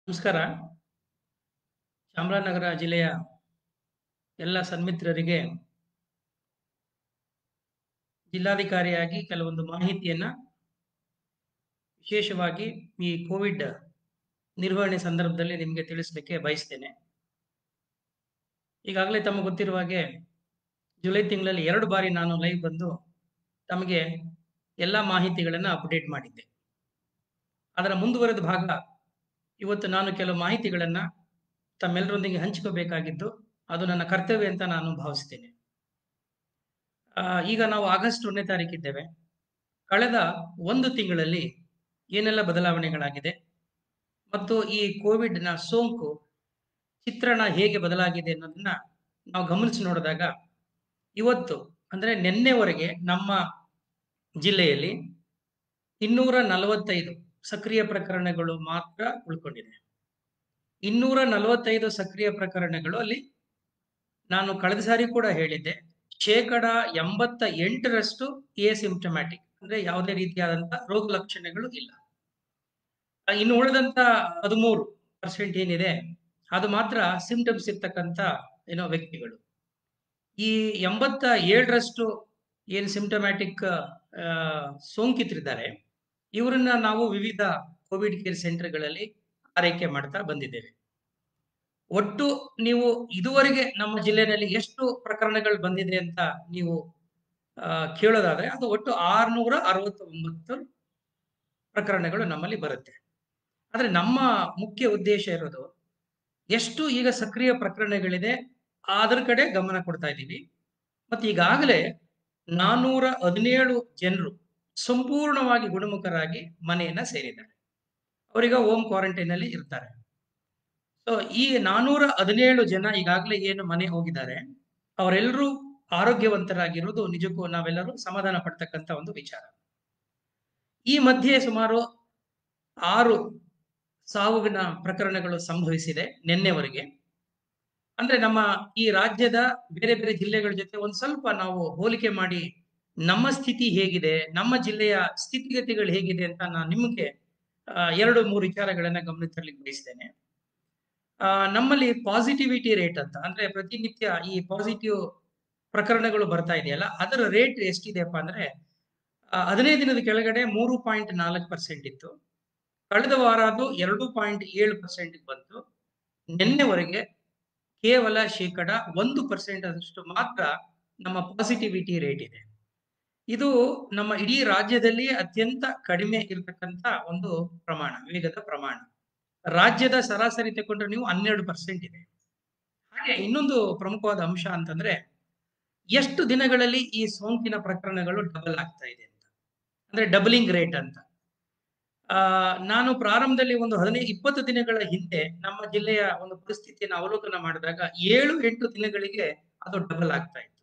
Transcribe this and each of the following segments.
ನಮಸ್ಕಾರ. ಚಾಮರಾಜನಗರ ಜಿಲ್ಲೆಯ ಎಲ್ಲ ಸನ್ಮಿತ್ರರಿಗೆ ಜಿಲ್ಲಾಧಿಕಾರಿಯಾಗಿ ಕೆಲವೊಂದು ಮಾಹಿತಿಯನ್ನ ವಿಶೇಷವಾಗಿ ಈ ಕೋವಿಡ್ ನಿರ್ವಹಣೆ ಸಂದರ್ಭದಲ್ಲಿ ನಿಮಗೆ ತಿಳಿಸಲಿಕ್ಕೆ ಬಯಸ್ತೇನೆ. ಈಗಾಗಲೇ ತಮಗೆ ಗೊತ್ತಿರುವ ಹಾಗೆ ಜುಲೈ ತಿಂಗಳಲ್ಲಿ 2 ಬಾರಿ ನಾನು ಲೈವ್ ಬಂದು ತಮಗೆ ಎಲ್ಲ ಮಾಹಿತಿಗಳನ್ನ ಅಪ್ಡೇಟ್ ಮಾಡಿದ್ದೆ. ಅದರ ಮುಂದುವರೆದ ಭಾಗ ಇವತ್ತು ನಾನು ಕೆಲವು ಮಾಹಿತಿಗಳನ್ನ ತಮ್ಮೆಲ್ಲರೊಂದಿಗೆ ಹಂಚಿಕೋಬೇಕಾಗಿದ್ದು, ಅದು ನನ್ನ ಕರ್ತವ್ಯ ಅಂತ ನಾನು ಭಾವಿಸ್ತೇನೆ. ಆ, ಈಗ ನಾವು ಆಗಸ್ಟ್ 1ನೇ ತಾರೀಕಿದ್ದೇವೆ. ಕಳೆದ ಒಂದು ತಿಂಗಳಲ್ಲಿ ಏನೆಲ್ಲ ಬದಲಾವಣೆಗಳಾಗಿದೆ ಮತ್ತು ಈ ಕೋವಿಡ್‌ನ ಸೋಂಕು ಚಿತ್ರಣ ಹೇಗೆ ಬದಲಾಗಿದೆ ಅನ್ನೋದನ್ನ ನಾವು ಗಮನಿಸಿ ನೋಡಿದಾಗ ಇವತ್ತು ಅಂದ್ರೆ ನಿನ್ನೆವರೆಗೆ ನಮ್ಮ ಜಿಲ್ಲೆಯಲ್ಲಿ 245 ಸಕ್ರಿಯ ಪ್ರಕರಣಗಳು ಮಾತ್ರ ಉಳ್ಕೊಂಡಿದೆ. 245 ಸಕ್ರಿಯ ಪ್ರಕರಣಗಳು ಅಲ್ಲಿ ನಾನು ಕಳೆದ ಸಾರಿ ಕೂಡ ಹೇಳಿದ್ದೆ. ಶೇಕಡ 88ರಷ್ಟು ಎಸಿಂಪ್ಟಮ್ಯಾಟಿಕ್ ಅಂದ್ರೆ ಯಾವುದೇ ರೀತಿಯಾದಂತ ರೋಗ ಲಕ್ಷಣಗಳು ಇಲ್ಲ. ಆ, ಇನ್ನು ಉಳಿದಂತ 13% ಏನಿದೆ ಅದು ಮಾತ್ರ ಸಿಂಪ್ಟಮ್ಸ್ ಇರ್ತಕ್ಕಂತ ಏನೋ ವ್ಯಕ್ತಿಗಳು. ಈ 87ರಷ್ಟು ಏನು ಸಿಂಪ್ಟಮ್ಯಾಟಿಕ್ ಆ, ಸೋಂಕಿತರಿದ್ದಾರೆ ಇವರನ್ನ ನಾವು ವಿವಿಧ ಕೋವಿಡ್ ಕೇರ್ ಸೆಂಟರ್‌ಗಳಲ್ಲಿ ಆರೈಕೆ ಮಾಡ್ತಾ ಬಂದಿದ್ದೇವೆ. ಒಟ್ಟು ನೀವು ಇದುವರೆಗೆ ನಮ್ಮ ಜಿಲ್ಲೆಯಲ್ಲಿ ಎಷ್ಟು ಪ್ರಕರಣಗಳು ಬಂದಿದೆ ಅಂತ ನೀವು ಆ, ಕೇಳೋದಾದ್ರೆ ಅದು ಒಟ್ಟು 669 ಪ್ರಕರಣಗಳು ನಮ್ಮಲ್ಲಿ ಬರುತ್ತೆ. ಆದ್ರೆ ನಮ್ಮ ಮುಖ್ಯ ಉದ್ದೇಶ ಇರೋದು ಎಷ್ಟು ಈಗ ಸಕ್ರಿಯ ಪ್ರಕರಣಗಳಿದೆ ಅದರ ಕಡೆ ಗಮನ ಕೊಡ್ತಾ ಇದ್ದೀವಿ. ಮತ್ತೆ ಈಗಾಗಲೇ 417 ಜನರು ಸಂಪೂರ್ಣವಾಗಿ ಗುಣಮುಖರಾಗಿ ಮನೆಯನ್ನ ಸೇರಿದ್ದಾರೆ. ಅವರೀಗ ಹೋಮ್ ಕ್ವಾರಂಟೈನ್ ಅಲ್ಲಿ ಇರ್ತಾರೆ. ಸೊ ಈ 417 ಜನ ಈಗಾಗಲೇ ಏನು ಮನೆ ಹೋಗಿದ್ದಾರೆ ಅವರೆಲ್ಲರೂ ಆರೋಗ್ಯವಂತರಾಗಿರುವುದು ನಿಜಕ್ಕೂ ನಾವೆಲ್ಲರೂ ಸಮಾಧಾನ ಪಡ್ತಕ್ಕಂತ ಒಂದು ವಿಚಾರ. ಈ ಮಧ್ಯೆ ಸುಮಾರು 6 ಸಾವಿನ ಪ್ರಕರಣಗಳು ಸಂಭವಿಸಿದೆ ನಿನ್ನೆವರೆಗೆ. ಅಂದ್ರೆ ನಮ್ಮ ಈ ರಾಜ್ಯದ ಬೇರೆ ಬೇರೆ ಜಿಲ್ಲೆಗಳ ಜೊತೆ ಒಂದ್ ಸ್ವಲ್ಪ ನಾವು ಹೋಲಿಕೆ ಮಾಡಿ ನಮ್ಮ ಸ್ಥಿತಿ ಹೇಗಿದೆ, ನಮ್ಮ ಜಿಲ್ಲೆಯ ಸ್ಥಿತಿಗತಿಗಳು ಹೇಗಿದೆ ಅಂತ ನಾನು ನಿಮಗೆ ಆ, ಎರಡು ಮೂರು ವಿಚಾರಗಳನ್ನ ಗಮನಕ್ಕೆ ತರಲಿಕ್ಕೆ ಬಯಸ್ತೇನೆ. ಆ, ನಮ್ಮಲ್ಲಿ ಪಾಸಿಟಿವಿಟಿ ರೇಟ್ ಅಂತ ಅಂದ್ರೆ ಪ್ರತಿನಿತ್ಯ ಈ ಪಾಸಿಟಿವ್ ಪ್ರಕರಣಗಳು ಬರ್ತಾ ಇದೆಯಲ್ಲ ಅದರ ರೇಟ್ ಎಷ್ಟಿದೆಯಪ್ಪ ಅಂದ್ರೆ ಆ, 15 ದಿನದ ಕೆಳಗಡೆ 3.4% ಇತ್ತು. ಕಳೆದ ವಾರ ಅದು 2.7% ಬಂತು. ನಿನ್ನೆವರೆಗೆ ಕೇವಲ ಶೇಕಡ 1% ಅಷ್ಟು ಮಾತ್ರ ನಮ್ಮ ಪಾಸಿಟಿವಿಟಿ ರೇಟ್ ಇದೆ. ಇದು ನಮ್ಮ ಇಡೀ ರಾಜ್ಯದಲ್ಲಿ ಅತ್ಯಂತ ಕಡಿಮೆ ಇರತಕ್ಕಂತ ಒಂದು ಪ್ರಮಾಣ, ವೇಗದ ಪ್ರಮಾಣ. ರಾಜ್ಯದ ಸರಾಸರಿ ತಗೊಂಡ್ರೆ ನೀವು 12% ಇದೆ. ಹಾಗೆ ಇನ್ನೊಂದು ಪ್ರಮುಖವಾದ ಅಂಶ ಅಂತಂದ್ರೆ ಎಷ್ಟು ದಿನಗಳಲ್ಲಿ ಈ ಸೋಂಕಿನ ಪ್ರಕರಣಗಳು ಡಬಲ್ ಆಗ್ತಾ ಇದೆ ಅಂತ. ಅಂದ್ರೆ ಡಬಲಿಂಗ್ ರೇಟ್ ಅಂತ. ಆ, ನಾನು ಪ್ರಾರಂಭದಲ್ಲಿ ಒಂದು 15 20 ದಿನಗಳ ಹಿಂದೆ ನಮ್ಮ ಜಿಲ್ಲೆಯ ಒಂದು ಪರಿಸ್ಥಿತಿಯನ್ನು ಅವಲೋಕನ ಮಾಡಿದಾಗ 7 8 ದಿನಗಳಿಗೆ ಅದು ಡಬಲ್ ಆಗ್ತಾ ಇತ್ತು.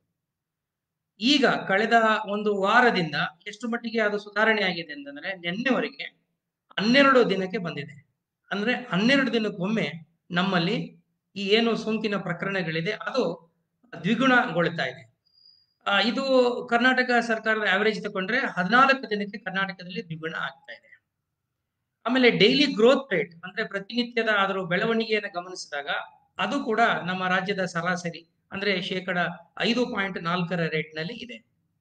ಈಗ ಕಳೆದ ಒಂದು ವಾರದಿಂದ ಎಷ್ಟು ಮಟ್ಟಿಗೆ ಅದು ಸುಧಾರಣೆ ಆಗಿದೆ ಅಂತಂದ್ರೆ ನಿನ್ನೆವರೆಗೆ 12 ದಿನಕ್ಕೆ ಬಂದಿದೆ. ಅಂದ್ರೆ 12 ದಿನಕ್ಕೊಮ್ಮೆ ನಮ್ಮಲ್ಲಿ ಈ ಏನು ಸೋಂಕಿನ ಪ್ರಕರಣಗಳಿದೆ ಅದು ದ್ವಿಗುಣಗೊಳ್ತಾ ಇದೆ. ಆ, ಇದು ಕರ್ನಾಟಕ ಸರ್ಕಾರದ ಆವರೇಜ್ ತಗೊಂಡ್ರೆ 14 ದಿನಕ್ಕೆ ಕರ್ನಾಟಕದಲ್ಲಿ ದ್ವಿಗುಣ ಆಗ್ತಾ ಇದೆ. ಆಮೇಲೆ ಡೈಲಿ ಗ್ರೋತ್ ರೇಟ್ ಅಂದ್ರೆ ಪ್ರತಿನಿತ್ಯದ ಅದರ ಬೆಳವಣಿಗೆಯನ್ನು ಗಮನಿಸಿದಾಗ ಅದು ಕೂಡ ನಮ್ಮ ರಾಜ್ಯದ ಸರಾಸರಿ ಅಂದ್ರೆ ಶೇಕಡ 5.4ರ ರೇಟ್ ನಲ್ಲಿ ಇದೆ.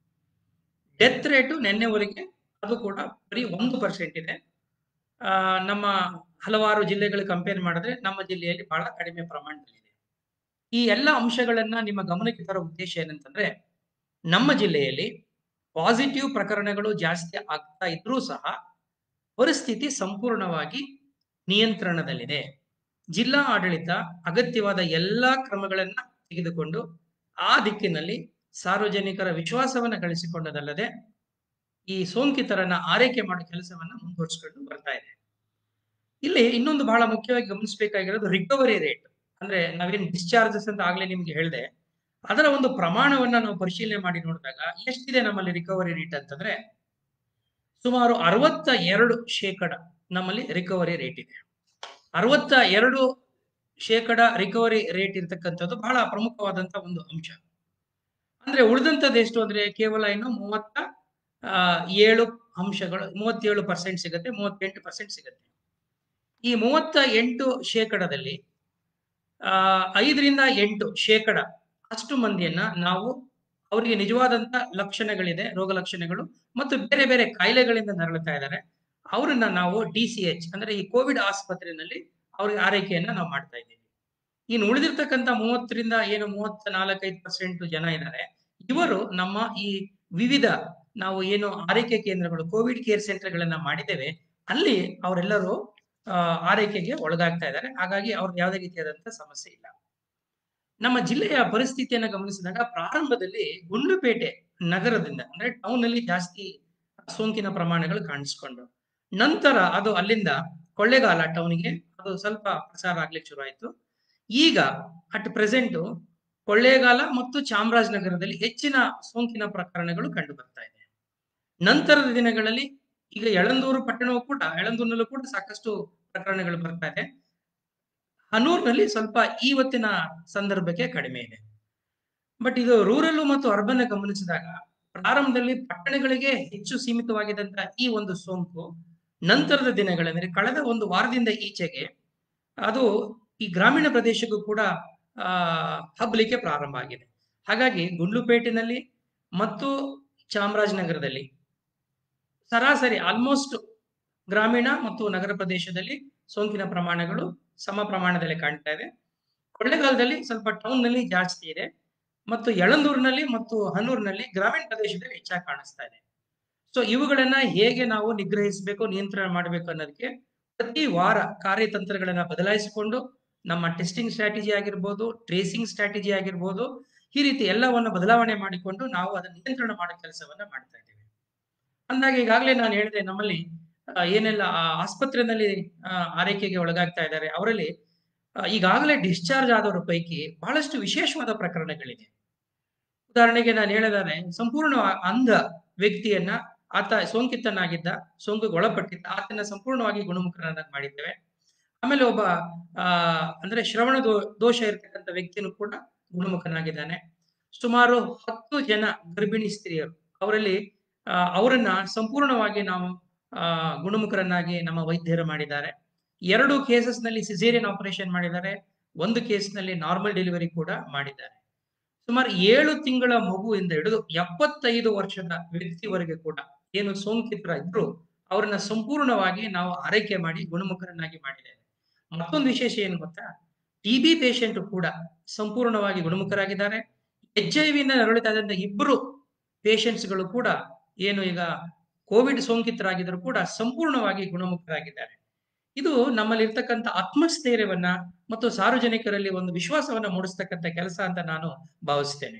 ಡೆತ್ ರೇಟು ನಿನ್ನೆವರೆಗೆ ಅದು ಕೂಡ ಬರೀ 1% ಇದೆ. ಆ, ನಮ್ಮ ಹಲವಾರು ಜಿಲ್ಲೆಗಳು ಕಂಪೇರ್ ಮಾಡಿದ್ರೆ ನಮ್ಮ ಜಿಲ್ಲೆಯಲ್ಲಿ ಬಹಳ ಕಡಿಮೆ ಪ್ರಮಾಣದಲ್ಲಿದೆ. ಈ ಎಲ್ಲ ಅಂಶಗಳನ್ನ ನಿಮ್ಮ ಗಮನಕ್ಕೆ ತರೋ ಉದ್ದೇಶ ಏನಂತಂದ್ರೆ ನಮ್ಮ ಜಿಲ್ಲೆಯಲ್ಲಿ ಪಾಸಿಟಿವ್ ಪ್ರಕರಣಗಳು ಜಾಸ್ತಿ ಆಗ್ತಾ ಇದ್ರೂ ಸಹ ಪರಿಸ್ಥಿತಿ ಸಂಪೂರ್ಣವಾಗಿ ನಿಯಂತ್ರಣದಲ್ಲಿದೆ. ಜಿಲ್ಲಾ ಆಡಳಿತ ಅಗತ್ಯವಾದ ಎಲ್ಲಾ ಕ್ರಮಗಳನ್ನ ತೆಗೆದುಕೊಂಡು ಆ ದಿಕ್ಕಿನಲ್ಲಿ ಸಾರ್ವಜನಿಕರ ವಿಶ್ವಾಸವನ್ನ ಗಳಿಸಿಕೊಂಡದಲ್ಲದೆ ಈ ಸೋಂಕಿತರನ್ನ ಆರೈಕೆ ಮಾಡೋ ಕೆಲಸವನ್ನ ಮುಂದುವರಿಸಿಕೊಂಡು ಬರ್ತಾ ಇದೆ. ಇಲ್ಲಿ ಇನ್ನೊಂದು ಬಹಳ ಮುಖ್ಯವಾಗಿ ಗಮನಿಸಬೇಕಾಗಿರೋದು ರಿಕವರಿ ರೇಟ್ ಅಂದ್ರೆ ನಾವೇನ್ ಡಿಸ್ಚಾರ್ಜಸ್ ಅಂತ ಆಗ್ಲೇ ನಿಮ್ಗೆ ಹೇಳಿದೆ ಅದರ ಒಂದು ಪ್ರಮಾಣವನ್ನ ನಾವು ಪರಿಶೀಲನೆ ಮಾಡಿ ನೋಡಿದಾಗ ಎಷ್ಟಿದೆ ನಮ್ಮಲ್ಲಿ ರಿಕವರಿ ರೇಟ್ ಅಂತಂದ್ರೆ ಸುಮಾರು 62 ಶೇಕಡ ನಮ್ಮಲ್ಲಿ ರಿಕವರಿ ರೇಟ್ ಇದೆ. 62 ಶೇಕಡ ರಿಕವರಿ ರೇಟ್ ಇರ್ತಕ್ಕಂಥದ್ದು ಬಹಳ ಪ್ರಮುಖವಾದಂತ ಒಂದು ಅಂಶ. ಅಂದ್ರೆ ಉಳಿದಂತದ್ದು ಎಷ್ಟು ಅಂದ್ರೆ ಕೇವಲ ಇನ್ನು 37 ಅಂಶಗಳು 37% ಸಿಗುತ್ತೆ 38% ಸಿಗುತ್ತೆ. ಈ ಮೂವತ್ತ ಎಂಟು ಶೇಕಡದಲ್ಲಿ ಆ ಐದರಿಂದ ಎಂಟು ಶೇಕಡ ಅಷ್ಟು ಮಂದಿಯನ್ನ ನಾವು ಅವರಿಗೆ ನಿಜವಾದಂತ ಲಕ್ಷಣಗಳಿದೆ ರೋಗ ಲಕ್ಷಣಗಳು ಮತ್ತು ಬೇರೆ ಬೇರೆ ಕಾಯಿಲೆಗಳಿಂದ ನರಳುತ್ತಾ ಇದ್ದಾರೆ ಅವರನ್ನ ನಾವು ಡಿ ಸಿ ಎಚ್ ಅಂದ್ರೆ ಈ ಕೋವಿಡ್ ಆಸ್ಪತ್ರೆಯಲ್ಲಿ ಅವ್ರಿಗೆ ಆರೈಕೆಯನ್ನ ನಾವು ಮಾಡ್ತಾ ಇದ್ದೀವಿ ಇನ್ನು ಉಳಿದಿರ್ತಕ್ಕಂಥ ಮೂವತ್ತರಿಂದ ಏನು ಮೂವತ್ತ ನಾಲ್ಕೈದು ಪರ್ಸೆಂಟ್ ಜನ ಇದ್ದಾರೆ ಇವರು ನಮ್ಮ ಈ ವಿವಿಧ ನಾವು ಏನು ಆರೈಕೆ ಕೇಂದ್ರಗಳು ಕೋವಿಡ್ ಕೇರ್ ಸೆಂಟರ್ಗಳನ್ನ ಮಾಡಿದ್ದೇವೆ ಅಲ್ಲಿ ಅವರೆಲ್ಲರೂ ಆ, ಆರೈಕೆಗೆ ಒಳಗಾಗ್ತಾ ಇದ್ದಾರೆ ಹಾಗಾಗಿ ಅವ್ರಿಗೆ ಯಾವುದೇ ರೀತಿಯಾದಂತಹ ಸಮಸ್ಯೆ ಇಲ್ಲ ನಮ್ಮ ಜಿಲ್ಲೆಯ ಪರಿಸ್ಥಿತಿಯನ್ನು ಗಮನಿಸಿದಾಗ ಪ್ರಾರಂಭದಲ್ಲಿ ಗುಂಡ್ಲುಪೇಟೆ ನಗರದಿಂದ ಅಂದ್ರೆ ಟೌನ್ ಅಲ್ಲಿ ಜಾಸ್ತಿ ಸೋಂಕಿನ ಪ್ರಮಾಣಗಳು ಕಾಣಿಸ್ಕೊಂಡು ನಂತರ ಅದು ಅಲ್ಲಿಂದ ಕೊಳ್ಳೇಗಾಲ ಟೌನ್ಗೆ ಅದು ಸ್ವಲ್ಪ ಪ್ರಸಾರ ಆಗ್ಲಿಕ್ಕೆ ಶುರು ಆಯ್ತು ಈಗ ಅಟ್ ಪ್ರೆಸೆಂಟ್ ಕೊಳ್ಳೇಗಾಲ ಮತ್ತು ಚಾಮರಾಜನಗರದಲ್ಲಿ ಹೆಚ್ಚಿನ ಸೋಂಕಿನ ಪ್ರಕರಣಗಳು ಕಂಡು ಬರ್ತಾ ಇದೆ ನಂತರದ ದಿನಗಳಲ್ಲಿ ಈಗ ಯಳಂದೂರು ಪಟ್ಟಣವು ಕೂಡ ಯಳಂದೂರಿನಲ್ಲೂ ಕೂಡ ಸಾಕಷ್ಟು ಪ್ರಕರಣಗಳು ಬರ್ತಾ ಇದೆ ಹನೂರ್ನಲ್ಲಿ ಸ್ವಲ್ಪ ಇವತ್ತಿನ ಸಂದರ್ಭಕ್ಕೆ ಕಡಿಮೆ ಇದೆ ಬಟ್ ಇದು ರೂರಲ್ ಮತ್ತು ಅರ್ಬನ್ ಗಮನಿಸಿದಾಗ ಪ್ರಾರಂಭದಲ್ಲಿ ಪಟ್ಟಣಗಳಿಗೆ ಹೆಚ್ಚು ಸೀಮಿತವಾಗಿದ್ದಂತ ಈ ಒಂದು ಸೋಂಕು ನಂತರದ ದಿನಗಳಲ್ಲಿ ಕಳೆದ ಒಂದು ವಾರದಿಂದ ಈಚೆಗೆ ಅದು ಈ ಗ್ರಾಮೀಣ ಪ್ರದೇಶಕ್ಕೂ ಕೂಡ ಆ ಹಬ್ಬಲಿಕ್ಕೆ ಪ್ರಾರಂಭ ಆಗಿದೆ ಹಾಗಾಗಿ ಗುಂಡ್ಲುಪೇಟಿನಲ್ಲಿ ಮತ್ತು ಚಾಮರಾಜನಗರದಲ್ಲಿ ಸರಾಸರಿ ಆಲ್ಮೋಸ್ಟ್ ಗ್ರಾಮೀಣ ಮತ್ತು ನಗರ ಪ್ರದೇಶದಲ್ಲಿ ಸೋಂಕಿನ ಪ್ರಮಾಣಗಳು ಸಮ ಪ್ರಮಾಣದಲ್ಲಿ ಕಾಣ್ತಾ ಇದೆ ಕೊಳ್ಳೆಗಾಲದಲ್ಲಿ ಸ್ವಲ್ಪ ಟೌನ್ ನಲ್ಲಿ ಜಾಸ್ತಿ ಇದೆ ಮತ್ತು ಯಳಂದೂರಿನಲ್ಲಿ ಮತ್ತು ಹನೂರಿನಲ್ಲಿ ಗ್ರಾಮೀಣ ಪ್ರದೇಶದಲ್ಲಿ ಹೆಚ್ಚಾಗಿ ಕಾಣಿಸ್ತಾ ಇದೆ ಸೊ ಇವುಗಳನ್ನ ಹೇಗೆ ನಾವು ನಿಗ್ರಹಿಸಬೇಕು ನಿಯಂತ್ರಣ ಮಾಡಬೇಕು ಅನ್ನೋದಕ್ಕೆ ಪ್ರತಿ ವಾರ ಕಾರ್ಯತಂತ್ರಗಳನ್ನ ಬದಲಾಯಿಸಿಕೊಂಡು ನಮ್ಮ ಟೆಸ್ಟಿಂಗ್ ಸ್ಟ್ರಾಟಜಿ ಆಗಿರ್ಬೋದು ಟ್ರೇಸಿಂಗ್ ಸ್ಟ್ರಾಟಜಿ ಆಗಿರ್ಬೋದು ಈ ರೀತಿ ಎಲ್ಲವನ್ನು ಬದಲಾವಣೆ ಮಾಡಿಕೊಂಡು ನಾವು ಅದನ್ನು ನಿಯಂತ್ರಣ ಮಾಡೋ ಕೆಲಸವನ್ನ ಮಾಡ್ತಾ ಇದ್ದೇವೆ ಅಂದಾಗ ಈಗಾಗಲೇ ನಾನು ಹೇಳಿದೆ ನಮ್ಮಲ್ಲಿ ಆ, ಏನೆಲ್ಲ ಆ ಆಸ್ಪತ್ರೆಯಲ್ಲಿ ಆ, ಆರೈಕೆಗೆ ಒಳಗಾಗ್ತಾ ಇದ್ದಾರೆ ಅವರಲ್ಲಿ ಆ, ಈಗಾಗಲೇ ಡಿಸ್ಚಾರ್ಜ್ ಆದವರ ಪೈಕಿ ಬಹಳಷ್ಟು ವಿಶೇಷವಾದ ಪ್ರಕರಣಗಳಿದೆ ಉದಾಹರಣೆಗೆ ನಾನು ಹೇಳಿದರೆ ಸಂಪೂರ್ಣ ಅಂಧ ವ್ಯಕ್ತಿಯನ್ನ ಆತ ಸೋಂಕಿತನಾಗಿದ್ದ ಸೋಂಕಿಗೆ ಒಳಪಟ್ಟಿದ್ದ ಆತನ ಸಂಪೂರ್ಣವಾಗಿ ಗುಣಮುಖರನ್ನಾಗಿ ಮಾಡಿದ್ದೇವೆ ಆಮೇಲೆ ಒಬ್ಬ ಆ ಅಂದ್ರೆ ಶ್ರವಣ ದೋ ದೋಷ ಇರತಕ್ಕಂಥ ವ್ಯಕ್ತಿನೂ ಕೂಡ ಗುಣಮುಖನಾಗಿದ್ದಾನೆ ಸುಮಾರು ಹತ್ತು ಜನ ಗರ್ಭಿಣಿ ಸ್ತ್ರೀಯರು ಅವರಲ್ಲಿ ಆ, ಅವರನ್ನ ಸಂಪೂರ್ಣವಾಗಿ ನಾವು ಆ ಗುಣಮುಖರನ್ನಾಗಿ ನಮ್ಮ ವೈದ್ಯರು ಮಾಡಿದ್ದಾರೆ ಎರಡು ಕೇಸಸ್ ನಲ್ಲಿ ಸಿಸೇರಿಯನ್ ಆಪರೇಷನ್ ಮಾಡಿದ್ದಾರೆ ಒಂದು ಕೇಸ್ ನಲ್ಲಿ ನಾರ್ಮಲ್ ಡೆಲಿವರಿ ಕೂಡ ಮಾಡಿದ್ದಾರೆ ಸುಮಾರು ಏಳು ತಿಂಗಳ ಮಗುವಿಂದ ಹಿಡಿದು ಎಪ್ಪತ್ತೈದು ವರ್ಷದ ವ್ಯಕ್ತಿವರೆಗೆ ಕೂಡ ಏನು ಸೋಂಕಿತರ ಇದ್ರು ಅವರನ್ನ ಸಂಪೂರ್ಣವಾಗಿ ನಾವು ಆರೈಕೆ ಮಾಡಿ ಗುಣಮುಖರನ್ನಾಗಿ ಮಾಡಿದ್ದೇವೆ ಮತ್ತೊಂದು ವಿಶೇಷ ಏನು ಗೊತ್ತಾ ಟಿ ಬಿ ಪೇಷಂಟ್ ಕೂಡ ಸಂಪೂರ್ಣವಾಗಿ ಗುಣಮುಖರಾಗಿದ್ದಾರೆ ಎಚ್ ಐ ವಿನ ನರಳುತ್ತಾ ಇದ್ದಂತ ಇಬ್ಬರು ಪೇಷಂಟ್ಸ್ಗಳು ಕೂಡ ಏನು ಈಗ ಕೋವಿಡ್ ಸೋಂಕಿತರಾಗಿದ್ರು ಕೂಡ ಸಂಪೂರ್ಣವಾಗಿ ಗುಣಮುಖರಾಗಿದ್ದಾರೆ ಇದು ನಮ್ಮಲ್ಲಿ ಇರ್ತಕ್ಕಂಥ ಆತ್ಮಸ್ಥೈರ್ಯವನ್ನ ಮತ್ತು ಸಾರ್ವಜನಿಕರಲ್ಲಿ ಒಂದು ವಿಶ್ವಾಸವನ್ನ ಮೂಡಿಸ್ತಕ್ಕಂಥ ಕೆಲಸ ಅಂತ ನಾನು ಭಾವಿಸ್ತೇನೆ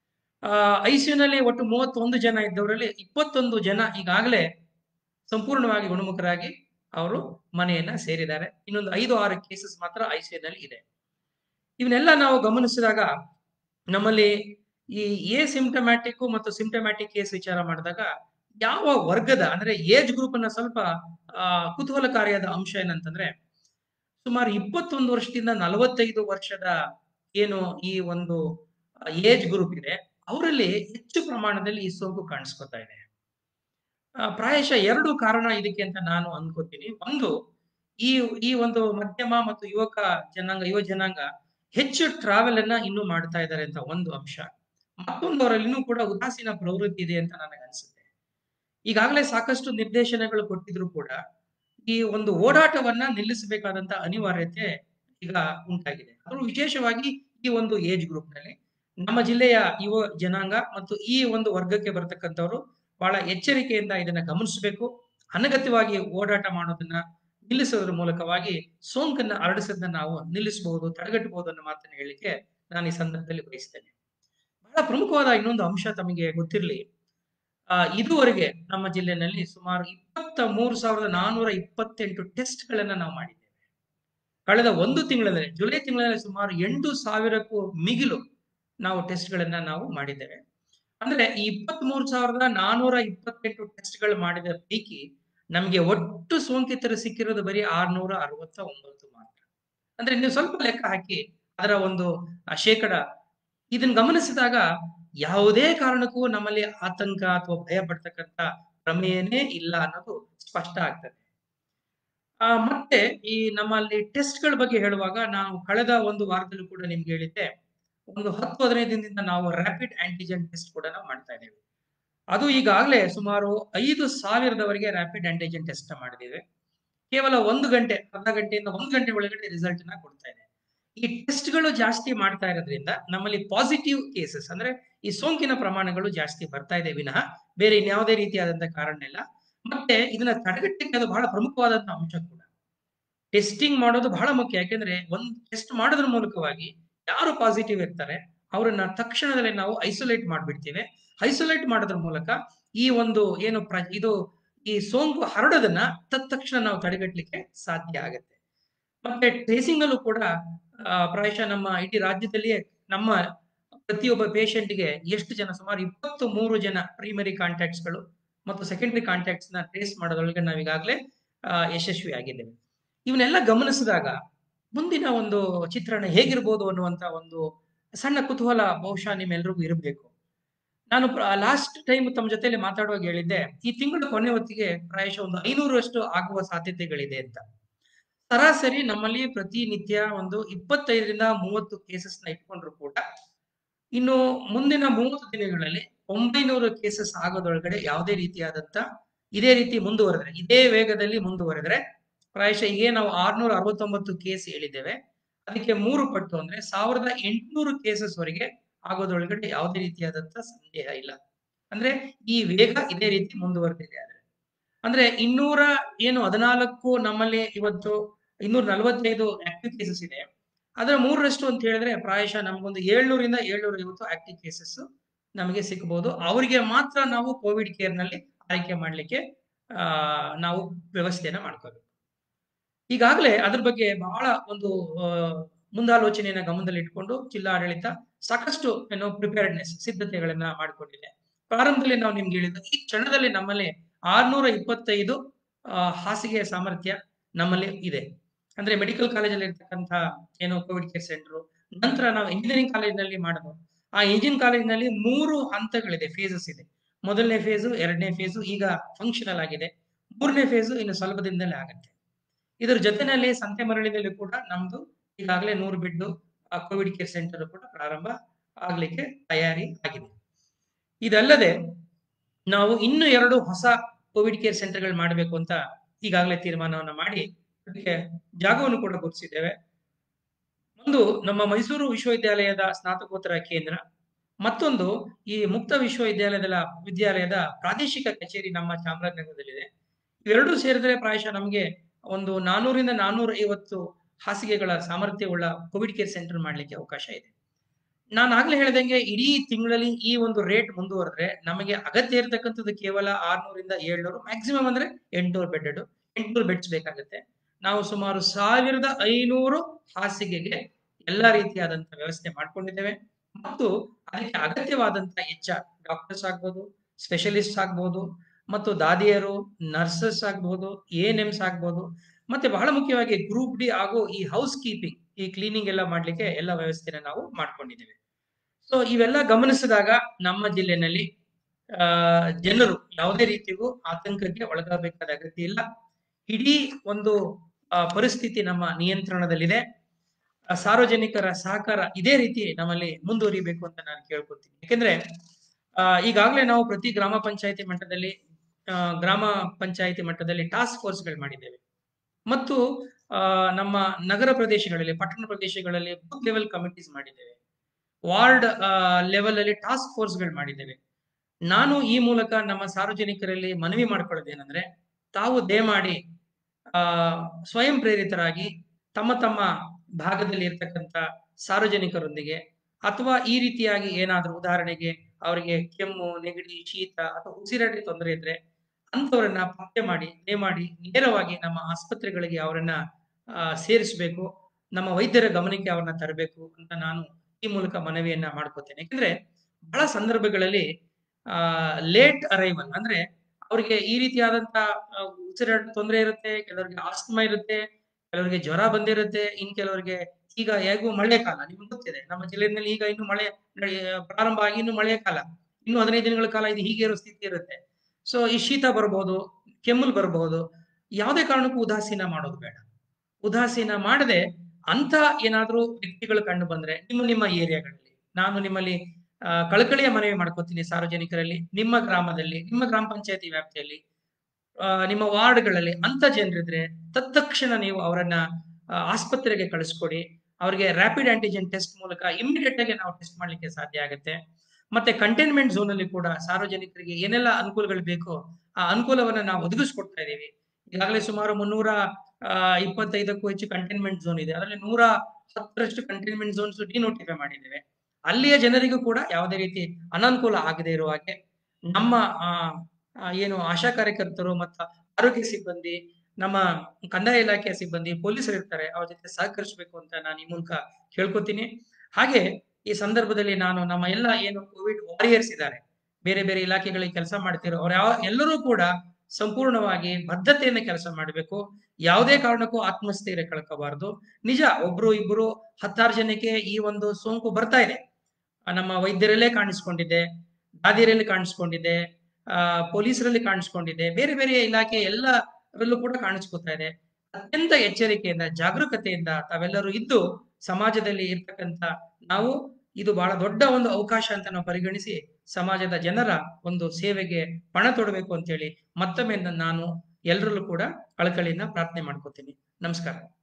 ಆ ಐಸಿಯುನಲ್ಲಿ ಒಟ್ಟು ಮೂವತ್ತೊಂದು ಜನ ಇದ್ದವರಲ್ಲಿ ಇಪ್ಪತ್ತೊಂದು ಜನ ಈಗಾಗಲೇ ಸಂಪೂರ್ಣವಾಗಿ ಗುಣಮುಖರಾಗಿ ಅವರು ಮನೆಯನ್ನ ಸೇರಿದ್ದಾರೆ ಇನ್ನೊಂದು ಐದು ಆರು ಕೇಸಸ್ ಮಾತ್ರ ಐಸಿಯುನಲ್ಲಿ ಇದೆ ಇವನ್ನೆಲ್ಲ ನಾವು ಗಮನಿಸಿದಾಗ ನಮ್ಮಲ್ಲಿ ಈ ಎ ಸಿಂಪ್ಟಮ್ಯಾಟಿಕ್ ಮತ್ತು ಸಿಂಪ್ಟಮ್ಯಾಟಿಕ್ ಕೇಸ್ ವಿಚಾರ ಮಾಡಿದಾಗ ಯಾವ ವರ್ಗದ ಅಂದ್ರೆ ಏಜ್ ಗ್ರೂಪ್ ಅನ್ನ ಸ್ವಲ್ಪ ಆ ಕುತೂಹಲಕಾರಿಯಾದ ಅಂಶ ಏನಂತಂದ್ರೆ ಸುಮಾರು ಇಪ್ಪತ್ತೊಂದು ವರ್ಷದಿಂದ ನಲವತ್ತೈದು ವರ್ಷದ ಏನು ಈ ಒಂದು ಏಜ್ ಗ್ರೂಪ್ ಇದೆ ಅವರಲ್ಲಿ ಹೆಚ್ಚು ಪ್ರಮಾಣದಲ್ಲಿ ಈ ಸೋಂಕು ಕಾಣಿಸ್ಕೊತಾ ಇದೆ ಆ, ಪ್ರಾಯಶಃ ಎರಡು ಕಾರಣ ಇದಕ್ಕೆ ಅಂತ ನಾನು ಅನ್ಕೋತೀನಿ ಒಂದು ಈ ಈ ಒಂದು ಮಧ್ಯಮ ಮತ್ತು ಯುವಕ ಜನಾಂಗ ಯುವ ಜನಾಂಗ ಹೆಚ್ಚು ಟ್ರಾವೆಲ್ ಅನ್ನ ಇನ್ನೂ ಮಾಡ್ತಾ ಇದ್ದಾರೆ ಅಂತ ಒಂದು ಅಂಶ ಮತ್ತೊಂದು ಅವರಲ್ಲಿ ಇನ್ನೂ ಕೂಡ ಉದಾಸೀನ ಪ್ರವೃತ್ತಿ ಇದೆ ಅಂತ ನನಗೆ ಅನ್ಸುತ್ತೆ ಈಗಾಗಲೇ ಸಾಕಷ್ಟು ನಿರ್ದೇಶನಗಳು ಕೊಟ್ಟಿದ್ರು ಕೂಡ ಈ ಒಂದು ಓಡಾಟವನ್ನ ನಿಲ್ಲಿಸಬೇಕಾದಂತ ಅನಿವಾರ್ಯತೆ ಈಗ ಉಂಟಾಗಿದೆ ಅದು ವಿಶೇಷವಾಗಿ ಈ ಒಂದು ಏಜ್ ಗ್ರೂಪ್ ನಲ್ಲಿ ನಮ್ಮ ಜಿಲ್ಲೆಯ ಯುವ ಜನಾಂಗ ಮತ್ತು ಈ ಒಂದು ವರ್ಗಕ್ಕೆ ಬರ್ತಕ್ಕಂಥವ್ರು ಬಹಳ ಎಚ್ಚರಿಕೆಯಿಂದ ಇದನ್ನ ಗಮನಿಸಬೇಕು ಅನಗತ್ಯವಾಗಿ ಓಡಾಟ ಮಾಡೋದನ್ನ ನಿಲ್ಲಿಸೋದ್ರ ಮೂಲಕವಾಗಿ ಸೋಂಕನ್ನ ಹರಡಿಸೋದನ್ನ ನಾವು ನಿಲ್ಲಿಸಬಹುದು ತಡೆಗಟ್ಟಬಹುದು ಅನ್ನೋ ಮಾತನ್ನ ಹೇಳಿಕೆ ನಾನು ಈ ಸಂದರ್ಭದಲ್ಲಿ ಬಯಸ್ತೇನೆ ಬಹಳ ಪ್ರಮುಖವಾದ ಇನ್ನೊಂದು ಅಂಶ ತಮಗೆ ಗೊತ್ತಿರಲಿ ಆ ಇದುವರೆಗೆ ನಮ್ಮ ಜಿಲ್ಲೆನಲ್ಲಿ ಸುಮಾರು ಇಪ್ಪತ್ತ ಮೂರು ಸಾವಿರದ ನಾನೂರ ಇಪ್ಪತ್ತೆಂಟು ಟೆಸ್ಟ್ ಗಳನ್ನ ನಾವು ಮಾಡಿದ್ದೇವೆ ಕಳೆದ ಒಂದು ತಿಂಗಳಲ್ಲಿ ಜುಲೈ ತಿಂಗಳಲ್ಲಿ ಸುಮಾರು ಎಂಟು ಸಾವಿರಕ್ಕೂ ಮಿಗಿಲು ನಾವು ಟೆಸ್ಟ್ ಗಳನ್ನ ನಾವು ಮಾಡಿದ್ದೇವೆ ಅಂದ್ರೆ ಈ ಇಪ್ಪತ್ತ್ ಮೂರು ಸಾವಿರದ ನಾನೂರ ಇಪ್ಪತ್ತೆಂಟು ಟೆಸ್ಟ್ ಗಳು ಮಾಡಿದ ಪೈಕಿ ನಮಗೆ ಒಟ್ಟು ಸೋಂಕಿತರು ಸಿಕ್ಕಿರೋದು ಬರೀ ಆರ್ನೂರ ಅರವತ್ತ ಒಂಬತ್ತು ಮಾತ್ರ ಅಂದ್ರೆ ನೀವು ಸ್ವಲ್ಪ ಲೆಕ್ಕ ಹಾಕಿ ಅದರ ಒಂದು ಆ ಶೇಕಡ ಇದನ್ನ ಗಮನಿಸಿದಾಗ ಯಾವುದೇ ಕಾರಣಕ್ಕೂ ನಮ್ಮಲ್ಲಿ ಆತಂಕ ಅಥವಾ ಭಯ ಪಡ್ತಕ್ಕಂಥ ಪ್ರಮೇಯನೇ ಇಲ್ಲ ಅನ್ನೋದು ಸ್ಪಷ್ಟ ಆಗ್ತದೆ ಆ, ಮತ್ತೆ ಈ ನಮ್ಮಲ್ಲಿ ಟೆಸ್ಟ್‌ಗಳ ಬಗ್ಗೆ ಹೇಳುವಾಗ ನಾವು ಕಳೆದ ಒಂದು ವಾರದಲ್ಲೂ ಕೂಡ ನಿಮ್ಗೆ ಹೇಳಿದ್ದೆ. ಒಂದು 10, 15 ದಿನದಿಂದ ನಾವು ರ್ಯಾಪಿಡ್ ಆಂಟಿಜೆನ್ ಟೆಸ್ಟ್ ಕೂಡ ನಾವು ಮಾಡ್ತಾ ಇದ್ದೇವೆ. ಅದು ಈಗಾಗಲೇ ಸುಮಾರು 5000 ವರೆಗೆ ರ್ಯಾಪಿಡ್ ಆಂಟಿಜೆನ್ ಟೆಸ್ಟ್‌ನ ಮಾಡಿದ್ದೇವೆ. ಕೇವಲ 1 ಗಂಟೆ, ಅರ್ಧ ಗಂಟೆಯಿಂದ 1 ಗಂಟೆ ಒಳಗಡೆ ರಿಸಲ್ಟ್‌ನ ಕೊಡ್ತಾ ಇದೆ. ಈ ಟೆಸ್ಟ್‌ಗಳು ಜಾಸ್ತಿ ಮಾಡ್ತಾ ಇರೋದ್ರಿಂದ ನಮ್ಮಲ್ಲಿ ಪಾಸಿಟಿವ್ ಕೇಸಸ್ ಅಂದ್ರೆ ಈ ಸೋಂಕಿನ ಪ್ರಮಾಣಗಳು ಜಾಸ್ತಿ ಬರ್ತಾ ಇದೆ ವಿನಃ ಬೇರೆ ಇನ್ಯಾವುದೇ ರೀತಿಯಾದಂತಹ ಕಾರಣ ಇಲ್ಲ. ಮತ್ತೆ ಇದನ್ನ ತಡೆಗಟ್ಟಲಿಕ್ಕೆ ಅದು ಬಹಳ ಪ್ರಮುಖವಾದಂತಹ ಅಂಶ ಕೂಡ. ಟೆಸ್ಟಿಂಗ್ ಮಾಡೋದು ಬಹಳ ಮುಖ್ಯ. ಯಾಕೆಂದ್ರೆ ಒಂದು ಟೆಸ್ಟ್ ಮಾಡೋದ್ರ ಮೂಲಕವಾಗಿ ಯಾರು ಪಾಸಿಟಿವ್ ಇರ್ತಾರೆ ಅವರನ್ನ ತಕ್ಷಣದಲ್ಲೇ ನಾವು ಐಸೋಲೇಟ್ ಮಾಡ್ಬಿಡ್ತೇವೆ. ಐಸೋಲೇಟ್ ಮಾಡೋದ್ರ ಮೂಲಕ ಈ ಒಂದು ಏನು ಪ್ರ ಇದು ಈ ಸೋಂಕು ಹರಡೋದನ್ನ ತತ್ಕ್ಷಣ ನಾವು ತಡೆಗಟ್ಟಲಿಕ್ಕೆ ಸಾಧ್ಯ ಆಗತ್ತೆ. ಮತ್ತೆ ಟ್ರೇಸಿಂಗ್ ಅಲ್ಲೂ ಕೂಡ ಆ, ಪ್ರಾಯಶಃ ನಮ್ಮ ಇಡೀ ರಾಜ್ಯದಲ್ಲಿಯೇ ನಮ್ಮ ಪ್ರತಿಯೊಬ್ಬ ಪೇಷಂಟ್‌ಗೆ ಎಷ್ಟು ಜನ ಸುಮಾರು 23 ಜನ ಪ್ರೈಮರಿ ಕಾಂಟ್ಯಾಕ್ಟ್ಸ್‌ಗಳು ಮತ್ತು ಸೆಕೆಂಡರಿ ಕಾಂಟ್ಯಾಕ್ಟ್ಸ್‌ನ ಟ್ರೇಸ್ ಮಾಡೋದ್ರೊಳಗೆ ನಾವು ಈಗಾಗಲೇ ಆ, ಯಶಸ್ವಿಯಾಗಿದ್ದೇವೆ. ಇವನ್ನೆಲ್ಲ ಗಮನಿಸಿದಾಗ ಮುಂದಿನ ಒಂದು ಚಿತ್ರಣ ಹೇಗಿರ್ಬೋದು ಅನ್ನುವಂತ ಒಂದು ಸಣ್ಣ ಕುತೂಹಲ ಬಹುಶಃ ನಿಮ್ಮೆಲ್ರಿಗೂ ಇರಬೇಕು. ನಾನು ಪ್ರ ಲಾಸ್ಟ್ ಟೈಮ್ ತಮ್ಮ ಜೊತೆಯಲ್ಲಿ ಮಾತಾಡುವಾಗ ಹೇಳಿದ್ದೆ, ಈ ತಿಂಗಳ ಕೊನೆ ಹೊತ್ತಿಗೆ ಪ್ರಾಯಶಃ ಒಂದು 500ರಷ್ಟು ಆಗುವ ಸಾಧ್ಯತೆಗಳಿದೆ ಅಂತ. ಸರಾಸರಿ ನಮ್ಮಲ್ಲಿ ಪ್ರತಿನಿತ್ಯ ಒಂದು 25ರಿಂದ 30 ಕೇಸಸ್‌ನ ಇಟ್ಕೊಂಡ್ರು ಕೂಡ ಇನ್ನು ಮುಂದಿನ 30 ದಿನಗಳಲ್ಲಿ 900 ಕೇಸಸ್ ಆಗೋದ್ರೊಳಗಡೆ ಯಾವುದೇ ರೀತಿಯಾದಂತ ಇದೇ ರೀತಿ ಮುಂದುವರೆದ್ರೆ, ಇದೇ ವೇಗದಲ್ಲಿ ಮುಂದುವರೆದ್ರೆ ಪ್ರಾಯಶಃ ಈಗ ನಾವು 669 ಕೇಸ್ ಹೇಳಿದ್ದೇವೆ. ಅದಕ್ಕೆ 3 ಪಟ್ಟು ಅಂದ್ರೆ 1800 ಕೇಸಸ್ ವರೆಗೆ ಆಗೋದ್ರೊಳಗಡೆ ಯಾವುದೇ ರೀತಿಯಾದಂತ ಸಂದೇಹ ಇಲ್ಲ. ಅಂದ್ರೆ ಈ ವೇಗ ಇದೇ ರೀತಿ ಮುಂದುವರೆದಿದೆ ಆದ್ರೆ. ಅಂದ್ರೆ 200 ಏನು 14 ನಮ್ಮಲ್ಲಿ ಇವತ್ತು 245 ಆಕ್ಟಿವ್ ಕೇಸಸ್ ಇದೆ. ಅದರ 3ರಷ್ಟು ಅಂತ ಹೇಳಿದ್ರೆ ಪ್ರಾಯಶಃ ನಮಗೊಂದು 700ರಿಂದ 750 ಆಕ್ಟಿವ್ ಕೇಸಸ್ ನಮಗೆ ಸಿಗಬಹುದು. ಅವರಿಗೆ ಮಾತ್ರ ನಾವು ಕೋವಿಡ್ ಕೇರ್‌ನಲ್ಲಿ ಆರೈಕೆ ಮಾಡ್ಲಿಕ್ಕೆ ಆ, ನಾವು ವ್ಯವಸ್ಥೆಯನ್ನ ಮಾಡ್ಕೋಬೇಕು. ಈಗಾಗಲೇ ಅದ್ರ ಬಗ್ಗೆ ಬಹಳ ಒಂದು ಆ, ಮುಂದಾಲೋಚನೆಯನ್ನ ಗಮನದಲ್ಲಿಟ್ಕೊಂಡು ಜಿಲ್ಲಾಡಳಿತ ಸಾಕಷ್ಟು ಏನು ಪ್ರಿಪೇರ್ಡ್‌ನೆಸ್ ಸಿದ್ಧತೆಗಳನ್ನ ಮಾಡಿಕೊಂಡಿದೆ. ಪ್ರಾರಂಭದಲ್ಲಿ ನಾವು ನಿಮ್ಗೆ ಹೇಳಿದ್ದು ಈ ಕ್ಷಣದಲ್ಲಿ ನಮ್ಮಲ್ಲಿ 625 ಆ, ಹಾಸಿಗೆಯ ಸಾಮರ್ಥ್ಯ ನಮ್ಮಲ್ಲಿ ಇದೆ. ಅಂದ್ರೆ ಮೆಡಿಕಲ್ ಕಾಲೇಜಲ್ಲಿ ಇರ್ತಕ್ಕಂಥ ಏನು ಕೋವಿಡ್ ಕೇರ್ ಸೆಂಟರ್ ನಂತರ ನಾವು ಇಂಜಿನಿಯರಿಂಗ್ ಕಾಲೇಜಿನಲ್ಲಿ ಮಾಡೋದು. ಆ ಇಂಜಿನಿಯರಿಂಗ್ ಕಾಲೇಜಿನಲ್ಲಿ 3 ಹಂತಗಳಿದೆ, ಫೇಸಸ್ ಇದೆ. ಮೊದಲನೇ ಫೇಸು, ಎರಡನೇ ಫೇಸು ಈಗ ಫಂಕ್ಷನಲ್ ಆಗಿದೆ. ಮೂರನೇ ಫೇಸು ಇನ್ನು ಸ್ವಲ್ಪ ದಿನದಲ್ಲೇ ಆಗತ್ತೆ. ಇದರ ಜೊತೆನಲ್ಲಿ ಸಂತೆಮರಳಿನಲ್ಲಿ ಕೂಡ ನಮ್ದು ಈಗಾಗಲೇ 100 ಬೆಡ್ ಆ ಕೋವಿಡ್ ಕೇರ್ ಸೆಂಟರ್ ಕೂಡ ಪ್ರಾರಂಭ ಆಗ್ಲಿಕ್ಕೆ ತಯಾರಿ ಆಗಿದೆ. ಇದಲ್ಲದೆ ನಾವು ಇನ್ನೂ 2 ಹೊಸ ಕೋವಿಡ್ ಕೇರ್ ಸೆಂಟರ್‌ಗಳು ಮಾಡಬೇಕು ಅಂತ ಈಗಾಗಲೇ ತೀರ್ಮಾನವನ್ನ ಮಾಡಿ ಅದಕ್ಕೆ ಜಾಗವನ್ನು ಕೂಡ ಗುರುತಿಸಿದ್ದೇವೆ. ಒಂದು ನಮ್ಮ ಮೈಸೂರು ವಿಶ್ವವಿದ್ಯಾಲಯದ ಸ್ನಾತಕೋತ್ತರ ಕೇಂದ್ರ, ಮತ್ತೊಂದು ಈ ಮುಕ್ತ ವಿಶ್ವವಿದ್ಯಾಲಯದ ವಿದ್ಯಾಲಯದ ಪ್ರಾದೇಶಿಕ ಕಚೇರಿ ನಮ್ಮ ಚಾಮರಾಜನಗರದಲ್ಲಿದೆ. ಇವೆರಡೂ ಸೇರಿದ್ರೆ ಪ್ರಾಯಶಃ ನಮಗೆ ಒಂದು 400ರಿಂದ 450 ಹಾಸಿಗೆಗಳ ಸಾಮರ್ಥ್ಯವುಳ್ಳ ಕೋವಿಡ್ ಕೇರ್ ಸೆಂಟರ್ ಮಾಡ್ಲಿಕ್ಕೆ ಅವಕಾಶ ಇದೆ. ನಾನು ಆಗ್ಲೇ ಹೇಳ್ದಂಗೆ ಇಡೀ ತಿಂಗಳಲ್ಲಿ ಈ ಒಂದು ರೇಟ್ ಮುಂದುವರೆದ್ರೆ ನಮಗೆ ಅಗತ್ಯ ಇರತಕ್ಕಂಥದ್ದು ಕೇವಲ 600ರಿಂದ 700 ಮ್ಯಾಕ್ಸಿಮಮ್ ಅಂದ್ರೆ 800 ಬೆಡ್ಡೆಡ್ 800 ಬೆಡ್ಸ್ ಬೇಕಾಗುತ್ತೆ. ನಾವು ಸುಮಾರು 1500 ಹಾಸಿಗೆಗೆ ಎಲ್ಲಾ ರೀತಿಯಾದಂತ ವ್ಯವಸ್ಥೆ ಮಾಡ್ಕೊಂಡಿದ್ದೇವೆ. ಮತ್ತು ಅದಕ್ಕೆ ಅಗತ್ಯವಾದಂತ ಎಚ್‌ಆರ್ ಡಾಕ್ಟರ್ಸ್ ಆಗ್ಬೋದು, ಸ್ಪೆಷಲಿಸ್ಟ್ಸ್ ಆಗ್ಬೋದು ಮತ್ತು ದಾದಿಯರು, ನರ್ಸಸ್ ಆಗ್ಬೋದು, ಎಎನ್ಎಮ್ಸ್ ಆಗ್ಬೋದು ಮತ್ತೆ ಬಹಳ ಮುಖ್ಯವಾಗಿ ಗ್ರೂಪ್ ಡಿ ಹಾಗೂ ಈ ಹೌಸ್ ಕೀಪಿಂಗ್ ಈ ಕ್ಲೀನಿಂಗ್ ಎಲ್ಲ ಮಾಡ್ಲಿಕ್ಕೆ ಎಲ್ಲ ವ್ಯವಸ್ಥೆನ ನಾವು ಮಾಡ್ಕೊಂಡಿದ್ದೇವೆ. ಸೊ ಇವೆಲ್ಲ ಗಮನಿಸಿದಾಗ ನಮ್ಮ ಜಿಲ್ಲೆನಲ್ಲಿ ಆ, ಜನರು ಯಾವುದೇ ರೀತಿಗೂ ಆತಂಕಕ್ಕೆ ಒಳಗಾಗಬೇಕಾದ ಅಗತ್ಯ ಇಲ್ಲ. ಇಡೀ ಒಂದು ಆ, ಪರಿಸ್ಥಿತಿ ನಮ್ಮ ನಿಯಂತ್ರಣದಲ್ಲಿದೆ. ಆ, ಸಾರ್ವಜನಿಕರ ಸಹಕಾರ ಇದೇ ರೀತಿ ನಮ್ಮಲ್ಲಿ ಮುಂದುವರಿಬೇಕು ಅಂತ ನಾನು ಕೇಳ್ಕೊತೀನಿ. ಯಾಕೆಂದ್ರೆ ಆ, ಈಗಾಗಲೇ ನಾವು ಪ್ರತಿ ಗ್ರಾಮ ಪಂಚಾಯತಿ ಮಟ್ಟದಲ್ಲಿ ಆ, ಗ್ರಾಮ ಪಂಚಾಯತಿ ಮಟ್ಟದಲ್ಲಿ ಟಾಸ್ಕ್ ಫೋರ್ಸ್‌ಗಳು ಮಾಡಿದ್ದೇವೆ. ಮತ್ತು ಆ, ನಮ್ಮ ನಗರ ಪ್ರದೇಶಗಳಲ್ಲಿ, ಪಟ್ಟಣ ಪ್ರದೇಶಗಳಲ್ಲಿ ಬೂತ್ ಲೆವೆಲ್ ಕಮಿಟೀಸ್ ಮಾಡಿದ್ದೇವೆ. ವಾರ್ಡ್ ಆ, ಲೆವೆಲ್ ಅಲ್ಲಿ ಟಾಸ್ಕ್ ಫೋರ್ಸ್‌ಗಳು ಮಾಡಿದ್ದೇವೆ. ನಾನು ಈ ಮೂಲಕ ನಮ್ಮ ಸಾರ್ವಜನಿಕರಲ್ಲಿ ಮನವಿ ಮಾಡ್ಕೊಳ್ಳೋದೇನೆಂದ್ರೆ ತಾವು ದಯಮಾಡಿ ಆ, ಸ್ವಯಂ ಪ್ರೇರಿತರಾಗಿ ತಮ್ಮ ತಮ್ಮ ಭಾಗದಲ್ಲಿ ಇರ್ತಕ್ಕಂಥ ಸಾರ್ವಜನಿಕರೊಂದಿಗೆ ಅಥವಾ ಈ ರೀತಿಯಾಗಿ ಏನಾದರೂ ಉದಾಹರಣೆಗೆ ಅವರಿಗೆ ಕೆಮ್ಮು, ನೆಗಡಿ, ಶೀತ ಅಥವಾ ಉಸಿರಾಟದ ತೊಂದರೆ ಇದ್ರೆ ಅಂಥವರನ್ನ ಪತ್ತೆ ಮಾಡಿ ದಯಮಾಡಿ ನೇರವಾಗಿ ನಮ್ಮ ಆಸ್ಪತ್ರೆಗಳಿಗೆ ಅವರನ್ನ ಆ, ಸೇರಿಸಬೇಕು. ನಮ್ಮ ವೈದ್ಯರ ಗಮನಕ್ಕೆ ಅವ್ರನ್ನ ತರಬೇಕು ಅಂತ ನಾನು ಈ ಮೂಲಕ ಮನವಿಯನ್ನ ಮಾಡ್ಕೋತೇನೆ. ಯಾಕಂದ್ರೆ ಬಹಳ ಸಂದರ್ಭಗಳಲ್ಲಿ ಆ, ಲೇಟ್ ಅರೈವಲ್ ಅಂದ್ರೆ ಅವ್ರಿಗೆ ಈ ರೀತಿಯಾದಂತ ಆ, ಉಸಿರಾಟ ತೊಂದರೆ ಇರುತ್ತೆ, ಕೆಲವರಿಗೆ ಆಸ್ತಮಾ ಇರುತ್ತೆ, ಕೆಲವರಿಗೆ ಜ್ವರ ಬಂದಿರುತ್ತೆ, ಇನ್ ಕೆಲವರಿಗೆ ಈಗ ಹೇಗೂ ಮಳೆಕಾಲ ನಿಮ್ಗೆ ಗೊತ್ತಿದೆ. ನಮ್ಮ ಜಿಲ್ಲೆಯಲ್ಲಿ ಈಗ ಇನ್ನು ಮಳೆ ನಡೆ ಪ್ರಾರಂಭ ಆಗಿ ಇನ್ನು ಮಳೆಯ ಕಾಲ. ಇನ್ನು 15 ದಿನಗಳ ಕಾಲ ಇದು ಹೀಗೆ ಇರೋ ಸ್ಥಿತಿ ಇರುತ್ತೆ. ಸೊ ಈ ಶೀತ ಬರ್ಬಹುದು, ಕೆಮ್ಮಲ್ ಬರಬಹುದು. ಯಾವುದೇ ಕಾರಣಕ್ಕೂ ಉದಾಸೀನ ಮಾಡೋದು ಬೇಡ ಉದಾಸೀನ ಮಾಡದೆ ಅಂತ ಏನಾದ್ರೂ ವ್ಯಕ್ತಿಗಳು ಕಂಡು ಬಂದ್ರೆ ನಿಮ್ಮ ನಿಮ್ಮ ಏರಿಯಾಗಳಲ್ಲಿ ನಾನು ನಿಮ್ಮಲ್ಲಿ ಆ, ಕಳಕಳಿಯ ಮನವಿ ಮಾಡ್ಕೋತೀನಿ ಸಾರ್ವಜನಿಕರಲ್ಲಿ ನಿಮ್ಮ ಗ್ರಾಮದಲ್ಲಿ ನಿಮ್ಮ ಗ್ರಾಮ ಪಂಚಾಯತಿ ವ್ಯಾಪ್ತಿಯಲ್ಲಿ ಆ, ನಿಮ್ಮ ವಾರ್ಡ್ಗಳಲ್ಲಿ ಅಂತ ಜನರಿದ್ರೆ ತತ್ಕ್ಷಣ ನೀವು ಅವರನ್ನ ಆ, ಆಸ್ಪತ್ರೆಗೆ ಕಳಿಸ್ಕೊಡಿ ಅವರಿಗೆ ರ್ಯಾಪಿಡ್ ಆಂಟಿಜೆನ್ ಟೆಸ್ಟ್ ಮೂಲಕ ಇಮಿಡಿಯೇಟ್ ಆಗಿ ನಾವು ಟೆಸ್ಟ್ ಮಾಡ್ಲಿಕ್ಕೆ ಸಾಧ್ಯ ಆಗುತ್ತೆ ಮತ್ತೆ ಕಂಟೈನ್ಮೆಂಟ್ ಝೋನ್ ಅಲ್ಲಿ ಕೂಡ ಸಾರ್ವಜನಿಕರಿಗೆ ಏನೆಲ್ಲ ಅನುಕೂಲಗಳು ಬೇಕೋ ಆ ಅನುಕೂಲವನ್ನ ನಾವು ಒದಗಿಸ್ಕೊಡ್ತಾ ಇದ್ದೀವಿ ಈಗಾಗಲೇ ಸುಮಾರು ಮುನ್ನೂರ ಆ, ಇಪ್ಪತ್ತೈದಕ್ಕೂ ಹೆಚ್ಚು ಕಂಟೈನ್ಮೆಂಟ್ ಝೋನ್ ಇದೆ ಅದರಲ್ಲಿ ನೂರ ಹತ್ತರಷ್ಟು ಕಂಟೈನ್ಮೆಂಟ್ ಝೋನ್ಸ್ ಡಿನೋಟಿಫೈ ಮಾಡಿದ್ದೇವೆ ಅಲ್ಲಿಯ ಜನರಿಗೂ ಕೂಡ ಯಾವುದೇ ರೀತಿ ಅನಾನುಕೂಲ ಆಗದೆ ಇರುವ ಹಾಗೆ ನಮ್ಮ ಆ, ಆ, ಏನು ಆಶಾ ಕಾರ್ಯಕರ್ತರು ಮತ್ತು ಆರೋಗ್ಯ ಸಿಬ್ಬಂದಿ ನಮ್ಮ ಕಂದಾಯ ಇಲಾಖೆಯ ಸಿಬ್ಬಂದಿ ಪೊಲೀಸರು ಇರ್ತಾರೆ ಅವ್ರ ಜೊತೆ ಸಹಕರಿಸಬೇಕು ಅಂತ ನಾನು ಈ ಮೂಲಕ ಕೇಳ್ಕೊತೀನಿ ಹಾಗೆ ಈ ಸಂದರ್ಭದಲ್ಲಿ ನಾನು ನಮ್ಮ ಎಲ್ಲ ಏನು ಕೋವಿಡ್ ವಾರಿಯರ್ಸ್ ಇದ್ದಾರೆ ಬೇರೆ ಬೇರೆ ಇಲಾಖೆಗಳಿಗೆ ಕೆಲಸ ಮಾಡ್ತಿರೋ ಅವ್ರು ಯಾವ ಎಲ್ಲರೂ ಕೂಡ ಸಂಪೂರ್ಣವಾಗಿ ಬದ್ಧತೆಯಿಂದ ಕೆಲಸ ಮಾಡಬೇಕು ಯಾವುದೇ ಕಾರಣಕ್ಕೂ ಆತ್ಮಸ್ಥೈರ್ಯ ಕಳ್ಕೋಬಾರದು ನಿಜ ಒಬ್ರು ಇಬ್ರು ಹತ್ತಾರು ಜನಕ್ಕೆ ಈ ಒಂದು ಸೋಂಕು ಬರ್ತಾ ಇದೆ ಆ, ನಮ್ಮ ವೈದ್ಯರಲ್ಲೇ ಕಾಣಿಸ್ಕೊಂಡಿದೆ ದಾದಿಯರಲ್ಲಿ ಕಾಣಿಸ್ಕೊಂಡಿದೆ ಆ ಪೊಲೀಸರಲ್ಲಿ ಕಾಣಿಸ್ಕೊಂಡಿದೆ ಬೇರೆ ಬೇರೆ ಇಲಾಖೆ ಎಲ್ಲರಲ್ಲೂ ಕೂಡ ಕಾಣಿಸ್ಕೊತಾ ಇದೆ ಅತ್ಯಂತ ಎಚ್ಚರಿಕೆಯಿಂದ ಜಾಗರೂಕತೆಯಿಂದ ತಾವೆಲ್ಲರೂ ಇದ್ದು ಸಮಾಜದಲ್ಲಿ ಇರ್ತಕ್ಕಂಥ ನಾವು ಇದು ಬಹಳ ದೊಡ್ಡ ಒಂದು ಅವಕಾಶ ಅಂತ ನಾವು ಪರಿಗಣಿಸಿ ಸಮಾಜದ ಜನರ ಒಂದು ಸೇವೆಗೆ ಪಣ ತೊಡಬೇಕು ಅಂತೇಳಿ ಮತ್ತೊಮ್ಮೆ ನಾನು ಎಲ್ಲರಲ್ಲೂ ಕೂಡ ಕಳಕಳಿಯಿಂದ ಪ್ರಾರ್ಥನೆ ಮಾಡ್ಕೋತೀನಿ ನಮಸ್ಕಾರ